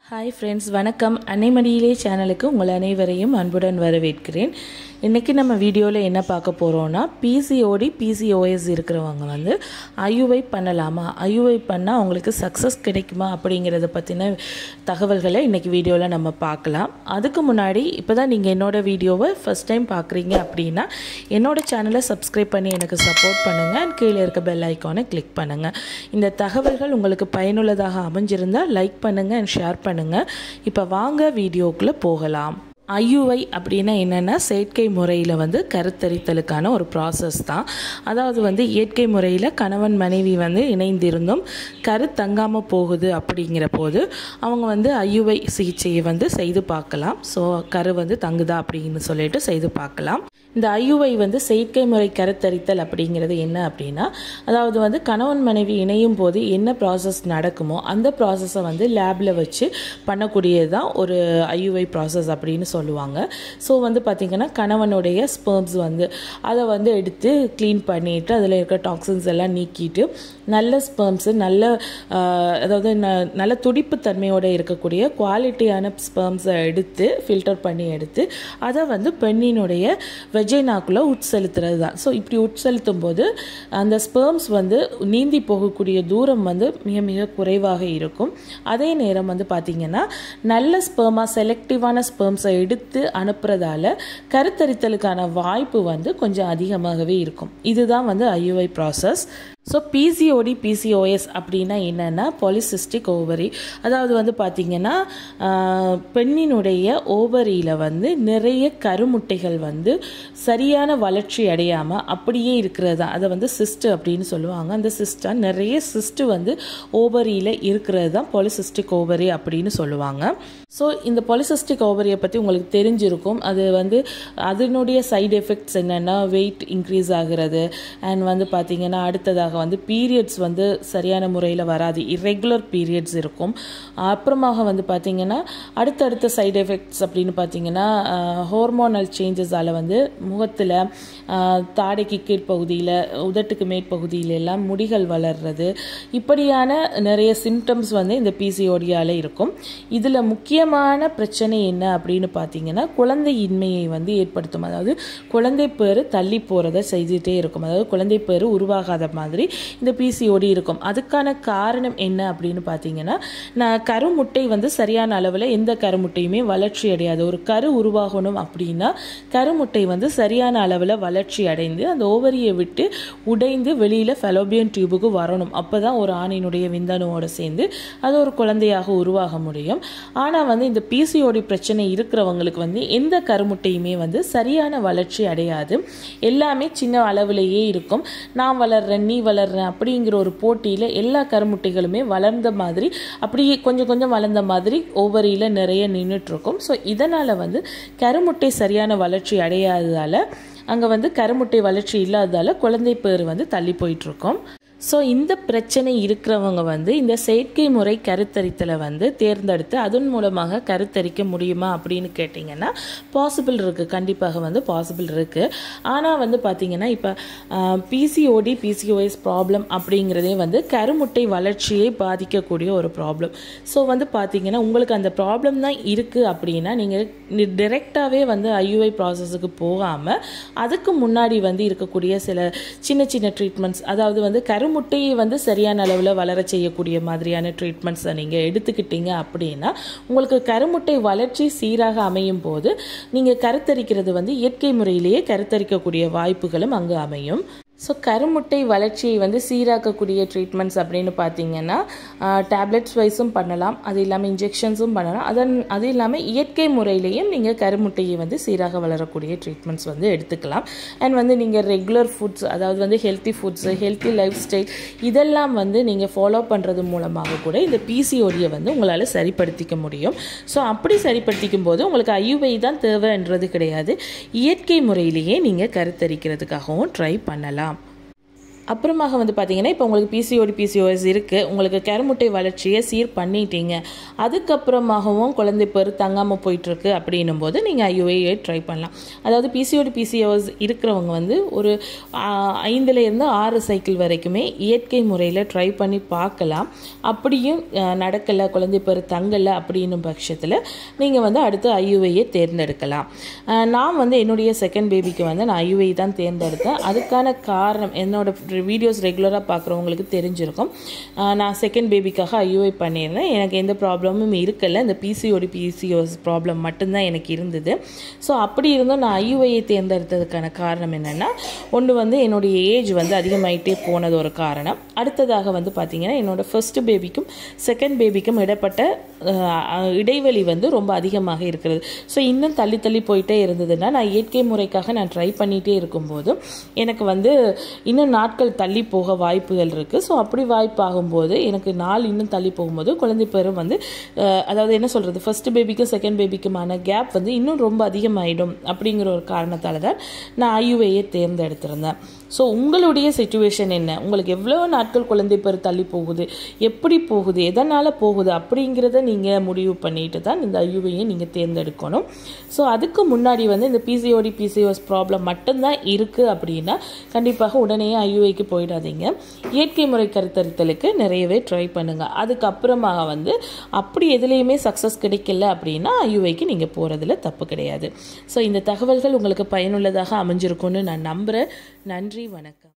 hi friends வணக்கம் அன்னைமடியிலே சேனலுக்கு உங்கள் அனைவரையும் அன்புடன் வரவேற்கிறேன் இன்றைக்கி நம்ம வீடியோவில் என்ன பார்க்க போகிறோன்னா பிசிஓடி பிசிஓஎஸ் இருக்கிறவங்க வந்து ஐயுவை பண்ணலாமா ஐயுவை பண்ணால் அவங்களுக்கு சக்ஸஸ் கிடைக்குமா அப்படிங்கிறத பற்றின தகவல்களை இன்றைக்கி வீடியோவில் நம்ம பார்க்கலாம் அதுக்கு முன்னாடி இப்போ தான் நீங்கள் என்னோடய வீடியோவை ஃபஸ்ட் டைம் பார்க்குறீங்க அப்படின்னா என்னோடய சேனலை சப்ஸ்கிரைப் பண்ணி எனக்கு சப்போர்ட் பண்ணுங்கள் அண்ட் கீழே இருக்க பெல் ஐக்கானை கிளிக் பண்ணுங்கள் இந்த தகவல்கள் உங்களுக்கு பயனுள்ளதாக அமைஞ்சிருந்தால் லைக் பண்ணுங்கள் அண்ட் ஷேர் பண்ணுங்கள் இப்போ வாங்க வீடியோக்குள்ளே போகலாம் ஐயுஐ அப்படின்னா என்னென்னா செயற்கை முறையில் வந்து கருத்தரித்தலுக்கான ஒரு ப்ராசஸ் தான் அதாவது வந்து இயற்கை முறையில் கணவன் மனைவி வந்து இணைந்திருந்தும் கரு தங்காமல் போகுது அப்படிங்கிற போது அவங்க வந்து ஐயுஐ சிகிச்சையை வந்து செய்து பார்க்கலாம் ஸோ கரு வந்து தங்குதா அப்படின்னு சொல்லிட்டு செய்து பார்க்கலாம் இந்த ஐயுஐ வந்து செயற்கை முறை கருத்தரித்தல் அப்படிங்கிறது என்ன அப்படின்னா அதாவது வந்து கணவன் மனைவி இணையும் போது என்ன ப்ராசஸ் நடக்குமோ அந்த ப்ராசஸை வந்து லேபில் வச்சு பண்ணக்கூடியது தான் ஒரு ஐயுஐ ப்ராசஸ் அப்படின்னு சொல்லுவாங்க ஸோ வந்து பார்த்திங்கன்னா கணவனுடைய ஸ்பெர்ம்ஸ் வந்து அதை வந்து எடுத்து க்ளீன் பண்ணிவிட்டு அதில் இருக்க டாக்ஸின்ஸ் எல்லாம் நீக்கிட்டு நல்ல ஸ்பெர்ம்ஸு நல்ல அதாவது ந நல்ல துடிப்பு தன்மையோடு இருக்கக்கூடிய குவாலிட்டியான ஸ்பெர்ம்ஸை எடுத்து ஃபில்டர் பண்ணி எடுத்து அதை வந்து பெண்ணினுடைய வெஜைனாக்குள்ளே உட்செலுத்துறது தான் ஸோ இப்படி உட்செலுத்தும் போது அந்த ஸ்பெர்ம்ஸ் வந்து நீந்தி போகக்கூடிய தூரம் வந்து மிக மிக குறைவாக இருக்கும் அதே நேரம் வந்து பார்த்திங்கன்னா நல்ல ஸ்பெர்மாக செலக்டிவான ஸ்பெர்ம்ஸை எடுத்து அனுப்புறதால கருத்தரித்தலுக்கான வாய்ப்பு வந்து கொஞ்சம் அதிகமாகவே இருக்கும் இதுதான் வந்து IUI process so PCOD PCOS அப்படின்னா என்னென்னா பாலிசிஸ்டிக் ஓவரி அதாவது வந்து பார்த்திங்கன்னா பெண்ணினுடைய ஓவரியில் வந்து நிறைய கருமுட்டைகள் வந்து சரியான வளர்ச்சி அடையாமல் அப்படியே இருக்கிறது தான் அதை வந்து சிஸ்ட்டு அப்படின்னு சொல்லுவாங்க அந்த சிஸ்டாக நிறைய சிஸ்ட்டு வந்து ஓவரியில் இருக்கிறது தான் பாலிசிஸ்டிக் ஓவரி அப்படின்னு சொல்லுவாங்க ஸோ இந்த பாலிசிஸ்டிக் ஓவரியை பற்றி உங்களுக்கு தெரிஞ்சிருக்கும் அது வந்து அதனுடைய சைடு எஃபெக்ட்ஸ் என்னென்னா வெயிட் இன்க்ரீஸ் ஆகிறது அண்ட் வந்து பார்த்திங்கன்னா அடுத்ததாக வந்து பீரியட்ஸ் வந்து சரியான முறையில் வராது இரெகுலர் பீரியட்ஸ் இருக்கும் அப்புறமாக வந்து பார்த்திங்கன்னா அடுத்தடுத்த சைடு எஃபெக்ட்ஸ் அப்படின்னு பார்த்தீங்கன்னா ஹார்மோனல் சேஞ்சஸால் வந்து முகத்தில் தாடைக்கு கீழ்ப்பகுதியில் உதட்டுக்கு மேற்பகுதியில் எல்லாம் முடிகள் வளர்றது இப்படியான நிறைய சிம்டம்ஸ் வந்து இந்த பிசிஓடியால் இருக்கும் இதில் முக்கியமான பிரச்சனை என்ன அப்படின்னு பார்த்தீங்கன்னா குழந்தையின்மையை வந்து ஏற்படுத்தும் அதாவது குழந்தை பேர் தள்ளி போகிறத செய்துகிட்டே இருக்கும் அதாவது குழந்தை பேர் உருவாகாத மாதிரி இந்த பிசிஓடி இருக்கும் அதுக்கான காரணம் என்ன அப்படின்னு பார்த்தீங்கன்னா நான் கருமுட்டை வந்து சரியான அளவில் எந்த கருமுட்டையுமே வளர்ச்சி அடையாது ஒரு கரு உருவாகணும் அப்படின்னா கருமுட்டை வந்து சரியான அளவில் வளர்ச்சி அடைந்து அந்த ஓவரியை விட்டு உடைந்து வெளியில் ஃபெலோபியன் டியூபுக்கு வரணும் அப்போ தான் ஒரு ஆணினுடைய விந்தணுவோடு சேர்ந்து அது ஒரு குழந்தையாக உருவாக முடியும் ஆனால் வந்து இந்த பிசிஓடி பிரச்சனை இருக்கிறவங்களுக்கு வந்து எந்த கருமுட்டையுமே வந்து சரியான வளர்ச்சி அடையாது எல்லாமே சின்ன அளவிலேயே இருக்கும் நான் வளர்றேன் நீ வளர்றேன் அப்படிங்கிற ஒரு போட்டியில் எல்லா கருமுட்டைகளுமே வளர்ந்த மாதிரி அப்படியே கொஞ்சம் கொஞ்சம் வளர்ந்த மாதிரி ஓவரியில் நிறைய நின்றுட்டுருக்கும் ஸோ இதனால் வந்து கருமுட்டை சரியான வளர்ச்சி அடையாததால் அங்கே வந்து கருமுட்டை வளர்ச்சி இல்லாததால் குழந்தை பேர் வந்து தள்ளி போயிட்டுருக்கோம் ஸோ இந்த பிரச்சனை இருக்கிறவங்க வந்து இந்த செயற்கை முறை கருத்தரித்தலை வந்து தேர்ந்தெடுத்து அதன் மூலமாக கருத்தரிக்க முடியுமா அப்படின்னு கேட்டிங்கன்னா பாசிபிள் இருக்குது கண்டிப்பாக வந்து பாசிபிள் இருக்குது ஆனால் வந்து பார்த்திங்கன்னா இப்போ பிசிஓடி பிசிஓஎஸ் ப்ராப்ளம் அப்படிங்கிறதே வந்து கருமுட்டை வளர்ச்சியை பாதிக்கக்கூடிய ஒரு ப்ராப்ளம் ஸோ வந்து பார்த்திங்கன்னா உங்களுக்கு அந்த ப்ராப்ளம் தான் இருக்குது அப்படின்னா நீங்கள் டிரெக்டாகவே வந்து ஐயுஐ ப்ராசஸுக்கு போகாமல் அதுக்கு முன்னாடி வந்து இருக்கக்கூடிய சில சின்ன சின்ன ட்ரீட்மெண்ட்ஸ் அதாவது வந்து கருமுட்டையை வந்து சரியான அளவில் வளர செய்யக்கூடிய மாதிரியான ட்ரீட்மெண்ட்ஸை நீங்கள் எடுத்துக்கிட்டீங்க அப்படின்னா உங்களுக்கு கருமுட்டை வளர்ச்சி சீராக அமையும் போது நீங்கள் கருத்தரிக்கிறது வந்து இயற்கை முறையிலேயே கருத்தரிக்கக்கூடிய வாய்ப்புகளும் அங்கு அமையும் ஸோ கருமுட்டை வளர்ச்சியை வந்து சீராக்கக்கூடிய ட்ரீட்மெண்ட்ஸ் அப்படின்னு பார்த்தீங்கன்னா டேப்லெட்ஸ் வைஸும் பண்ணலாம் அது இல்லாமல் இன்ஜெக்ஷன்ஸும் பண்ணலாம் அதன் அது இல்லாமல் இயற்கை முறையிலையும் நீங்கள் கருமுட்டையை வந்து சீராக வளரக்கூடிய ட்ரீட்மெண்ட்ஸ் வந்து எடுத்துக்கலாம் அண்ட் வந்து நீங்கள் ரெகுலர் ஃபுட்ஸ் அதாவது வந்து healthy foods healthy lifestyle இதெல்லாம் வந்து நீங்கள் ஃபாலோ பண்ணுறது மூலமாக கூட இந்த பிசிஓடியை வந்து உங்களால் சரிப்படுத்திக்க முடியும் ஸோ அப்படி சரிப்படுத்திக்கும் போது உங்களுக்கு ஐயுவை தான் தேவைன்றது கிடையாது இயற்கை முறையிலேயே நீங்கள் கருத்தரிக்கிறதுக்காகவும் ட்ரை பண்ணலாம் அப்புறமாக வந்து பார்த்தீங்கன்னா இப்போ உங்களுக்கு பிசிஓடி பிசிஓஎஸ் இருக்குது உங்களுக்கு கருமுட்டை வளர்ச்சியை சீர் பண்ணிட்டீங்க அதுக்கப்புறமாகவும் குழந்தை பெரு தங்காமல் போயிட்டுருக்கு அப்படின்னும் போது நீங்கள் ஐயுஐயை ட்ரை பண்ணலாம் அதாவது பிசிஓடி பிசிஓஎஸ் இருக்கிறவங்க வந்து ஒரு ஐந்துல இருந்து ஆறு சைக்கிள் வரைக்குமே இயற்கை முறையில் ட்ரை பண்ணி பார்க்கலாம் அப்படியும் நடக்கலை குழந்தை பெரு தங்கலை அப்படின்னும் பட்சத்தில் நீங்கள் வந்து அடுத்து ஐயுஐயை தேர்ந்தெடுக்கலாம் நான் வந்து என்னுடைய செகண்ட் பேபிக்கு வந்து நான் ஐயுஐ தான் தேர்ந்தெடுத்தேன் அதுக்கான காரணம் என்னோட வீடியோஸ் ரெகுலராக பார்க்குறவங்களுக்கு தெரிஞ்சிருக்கும் நான் செகண்ட் பேபிக்காக ஐயுஐ பண்ணியிருந்தேன் எனக்கு எந்த ப்ராப்ளமும் இருக்கலை இந்த பிசிஓடி பிசிஓஸ் ப்ராப்ளம் மட்டும்தான் எனக்கு இருந்தது ஸோ அப்படி இருந்தும் நான் ஐயுஐயை தேர்ந்தெடுத்ததுக்கான காரணம் என்னென்னா ஒன்று வந்து என்னுடைய ஏஜ் வந்து அதிகமாயிட்டே போனது ஒரு காரணம் அடுத்ததாக வந்து பார்த்திங்கன்னா என்னோடய ஃபர்ஸ்ட் பேபிக்கும் செகண்ட் பேபிக்கும் இடப்பட்ட இடைவெளி வந்து ரொம்ப அதிகமாக இருக்கிறது ஸோ இன்னும் தள்ளி தள்ளி போயிட்டே இருந்ததுன்னா நான் இயற்கை முறைக்காக நான் ட்ரை பண்ணிகிட்டே இருக்கும்போது எனக்கு வந்து இன்னும் நாட்கள் தள்ளி போக வாய்ப்புகள் இருக்குது ஸோ அப்படி வாய்ப்பு ஆகும்போது எனக்கு நாள் இன்னும் தள்ளி போகும்போது குழந்தை பேரும் வந்து அதாவது என்ன சொல்கிறது ஃபர்ஸ்ட் பேபிக்கும் செகண்ட் பேபிக்குமான கேப் வந்து இன்னும் ரொம்ப அதிகமாகிடும் அப்படிங்கிற ஒரு காரணத்தால் தான் நான் ஐயுவையை தேர்ந்தெடுத்திருந்தேன் ஸோ உங்களுடைய சுச்சுவேஷன் என்ன உங்களுக்கு எவ்வளோ நாட்கள் குழந்தை பேர் தள்ளி போகுது எப்படி போகுது எதனால் போகுது அப்படிங்கிறத நீங்கள் முடிவு பண்ணிட்டு தான் இந்த ஐயுவையை நீங்கள் தேர்ந்தெடுக்கணும் ஸோ அதுக்கு முன்னாடி வந்து இந்த பிசிஓடி பிசிஓஎஸ் ப்ராப்ளம் மட்டும்தான் இருக்குது அப்படின்னா கண்டிப்பாக உடனே ஐயுஐக்கு போயிடாதீங்க இயற்கை முறை கருத்தரித்தலுக்கு நிறையவே ட்ரை பண்ணுங்கள் அதுக்கப்புறமாக வந்து அப்படி எதுலேயுமே சக்ஸஸ் கிடைக்கல அப்படின்னா ஐயுஐக்கு நீங்கள் போகிறதுல தப்பு கிடையாது ஸோ இந்த தகவல்கள் உங்களுக்கு பயனுள்ளதாக அமைஞ்சிருக்கும்னு நான் நம்புகிறேன் நன்றி வணக்கம்